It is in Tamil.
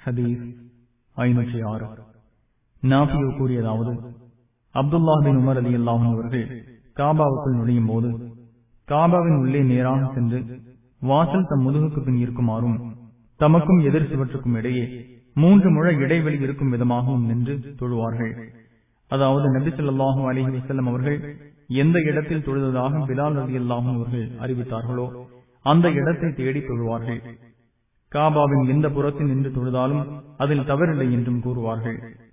ஹதீஸ் ஐநூற்றி ஆறு நாபியோ கூறியதாவது அப்துல்லா பின் உமர் அலி அல்லாஹும் அவர்கள் காபாவுக்குள் நுழையும் போது காபாவின் உள்ளே நேராக சென்று வாசல் தம் முதுகுக்கு பின் இருக்குமாறும் தமக்கும் எதிர் சுவற்றுக்கும் இடையே மூன்று முழ இடைவெளி இருக்கும் விதமாகவும் நின்று தொழுவார்கள் அதாவது நபி சொல்லாஹும் அலிஹி வசல்லம் அவர்கள் எந்த இடத்தில் தொழுததாக பிலால் ரதி அல்லாஹும் அவர்கள் அறிவித்தார்களோ அந்த இடத்தை தேடி தொழுவார்கள் காபாவின் எந்த புறத்தில் நின்று தொழுதாலும் அதில் தவறில்லை என்றும் கூறுவார்கள்